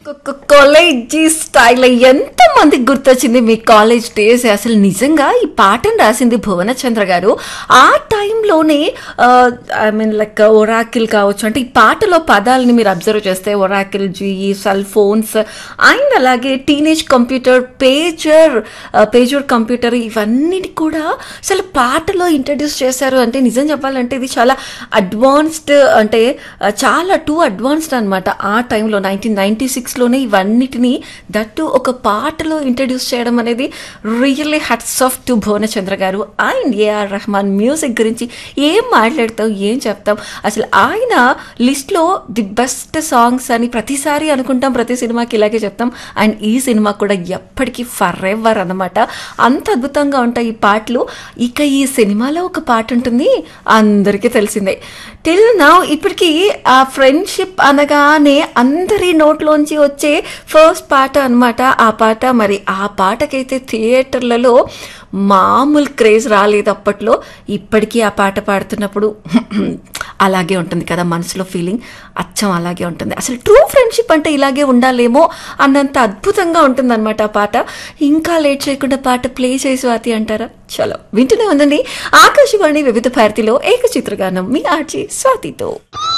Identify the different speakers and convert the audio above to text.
Speaker 1: college style ఎంత మందికి గుర్తొచ్చింది మీ కాలేజ్ డేస్ అసలు నిజంగా ఈ పాటను రాసింది భువనచంద్ర గారు ఆ టైంలోనే ఐ మీన్ లైక్ ఒరాకిల్ కావచ్చు అంటే ఈ పాటలో పదాలని మీరు అబ్జర్వ్ చేస్తే Oracle GE cell phones and అలాగే teenage computer pager pager computer ఇవన్నిటి కూడా అసలు పాటలో ఇంట్రడ్యూస్ చేశారు అంటే నిజం చెప్పాలంటే ఇది చాలా అడ్వాన్స్డ్ అంటే ఆ, చాలా టూ అడ్వాన్స్డ్ అనమాట ఆ టైంలో నైన్టీన్ నైన్టీ సిక్స్లోనే ఇవన్నిటిని దట్టు ఒక పాటలో ఇంట్రడ్యూస్ చేయడం అనేది really hats off to Bhuvanachandra గారు అండ్ ఏఆర్ రెహమాన్ మ్యూజిక్ గురించి ఏం మాట్లాడతాం ఏం చెప్తాం అసలు ఆయన లిస్ట్లో ది బెస్ట్ సాంగ్స్ అని ప్రతిసారి అనుకుంటాం ప్రతి సినిమాకి ఇలాగే చెప్తాం అండ్ ఈ సినిమా కూడా ఎప్పటికీ ఫర్ ఎవర్ అనమాట అంత అద్భుతంగా ఉంటాయి ఈ పాటలు ఇక ఈ సినిమాలో ఒక పాట ఉంటుంది అందరికీ తెలిసిందే టిల్ నా ఇప్పటికీ ఆ ఫ్రెండ్షిప్ అనగానే అందరి నోట్లోంచి వచ్చే ఫస్ట్ పాట అన్నమాట ఆ పాట మరి ఆ పాటకైతే థియేటర్లలో మామూలు క్రేజ్ రాలేదు అప్పట్లో ఇప్పటికీ ఆ పాట పాడుతున్నప్పుడు అలాగే ఉంటుంది కదా మనసులో ఫీలింగ్ అచ్చం అలాగే ఉంటుంది అసలు ట్రూ ఫ్రెండ్షిప్ అంటే ఇలాగే ఉండాలేమో అన్నంత అద్భుతంగా ఉంటుందన్నమాట ఆ పాట ఇంకా లేట్ చేయకుండా పాట ప్లే చేసి స్వాతి అంటారా చలో వింటూనే ఉందండి ఆకాశవాణి వివిధ భారతిలో ఏక చిత్రగానం మీ ఆర్జీ స్వాతితో